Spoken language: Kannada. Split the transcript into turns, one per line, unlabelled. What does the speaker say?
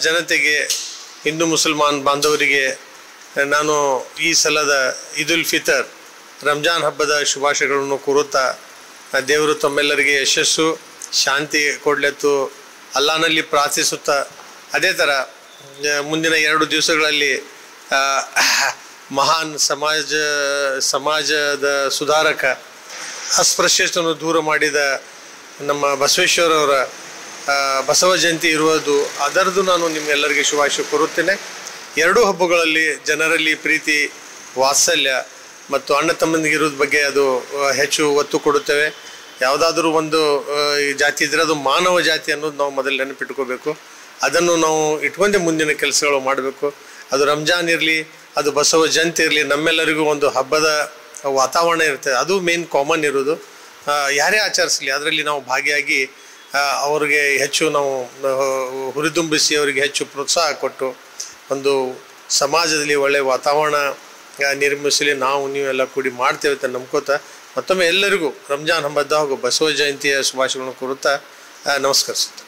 ಜನತೆಗೆ ಹಿಂದೂ ಮುಸಲ್ಮಾನ್ ಬಾಂಧವರಿಗೆ ನಾನು ಈ ಸಲದ ಈದುಲ್ ಫಿತರ್ ರಂಜಾನ್ ಹಬ್ಬದ ಶುಭಾಶಯಗಳನ್ನು ಕೋರುತ್ತಾ ಆ ದೇವರು ತಮ್ಮೆಲ್ಲರಿಗೆ ಯಶಸ್ಸು ಶಾಂತಿ ಕೊಡ್ಲೆತ್ತು ಅಲ್ಲಾನಲ್ಲಿ ಪ್ರಾರ್ಥಿಸುತ್ತಾ ಅದೇ ಥರ ಆ, ಮುಂದಿನ ಎರಡು ದಿವಸಗಳಲ್ಲಿ ಆ, ಮಹಾನ್ ಸಮಾಜ ಸಮಾಜದ ಸುಧಾರಕ ಅಸ್ಪೃಶ್ಯತೆಯನ್ನು ದೂರ ಮಾಡಿದ ನಮ್ಮ ಬಸವೇಶ್ವರವರ ಆ, ಬಸವ ಜಯಂತಿ ಇರುವುದು ಅದರದ್ದು ನಾನು ನಿಮ್ಗೆಲ್ಲರಿಗೆ ಶುಭಾಶಯ ಕೋರುತ್ತೇನೆ ಎರಡೂ ಹಬ್ಬಗಳಲ್ಲಿ ಜನರಲ್ಲಿ ಪ್ರೀತಿ ವಾತ್ಸಲ್ಯ ಮತ್ತು ಅಣ್ಣ ತಮ್ಮಂದಿಗಿರೋದ್ ಬಗ್ಗೆ ಅದು ಆ, ಹೆಚ್ಚು ಒತ್ತು ಕೊಡುತ್ತೇವೆ ಯಾವುದಾದ್ರೂ ಒಂದು ಆ, ಈ ಜಾತಿ ಇದ್ರೆ ಅದು ಮಾನವ ಜಾತಿ ಅನ್ನೋದು ನಾವು ಮೊದಲು ನೆನಪಿಟ್ಕೋಬೇಕು ಅದನ್ನು ನಾವು ಇಟ್ಕೊಂಡೆ ಮುಂದಿನ ಕೆಲಸಗಳು ಮಾಡಬೇಕು ಅದು ರಂಜಾನ್ ಇರಲಿ ಅದು ಬಸವ ಜಯಂತಿ ಇರಲಿ ನಮ್ಮೆಲ್ಲರಿಗೂ ಒಂದು ಹಬ್ಬದ ವಾತಾವರಣ ಇರ್ತದೆ ಅದು ಮೇನ್ ಕಾಮನ್ ಇರೋದು ಆ, ಯಾರೇ ಆಚರಿಸಲಿ ಅದರಲ್ಲಿ ನಾವು ಭಾಗಿಯಾಗಿ ಆ, ಅವ್ರಿಗೆ ಹೆಚ್ಚು ನಾವು ಆ, ಹುರಿದುಂಬಿಸಿ ಅವರಿಗೆ ಹೆಚ್ಚು ಪ್ರೋತ್ಸಾಹ ಕೊಟ್ಟು ಒಂದು ಸಮಾಜದಲ್ಲಿ ಒಳ್ಳೆಯ ವಾತಾವರಣ ಆ, ನಿರ್ಮಿಸಲಿ ನಾವು ನೀವೆಲ್ಲ ಕೂಡಿ ಮಾಡ್ತೇವೆ ಅಂತ ನಂಬ್ಕೋತ ಮತ್ತೊಮ್ಮೆ ಎಲ್ಲರಿಗೂ ರಂಜಾನ್ ಹಬ್ಬದ ಹಾಗೂ ಬಸವ ಜಯಂತಿಯ ಶುಭಾಶಯಗಳನ್ನು ಕೋರುತ್ತಾ ಆ, ನಮಸ್ಕರಿಸುತ್ತೆ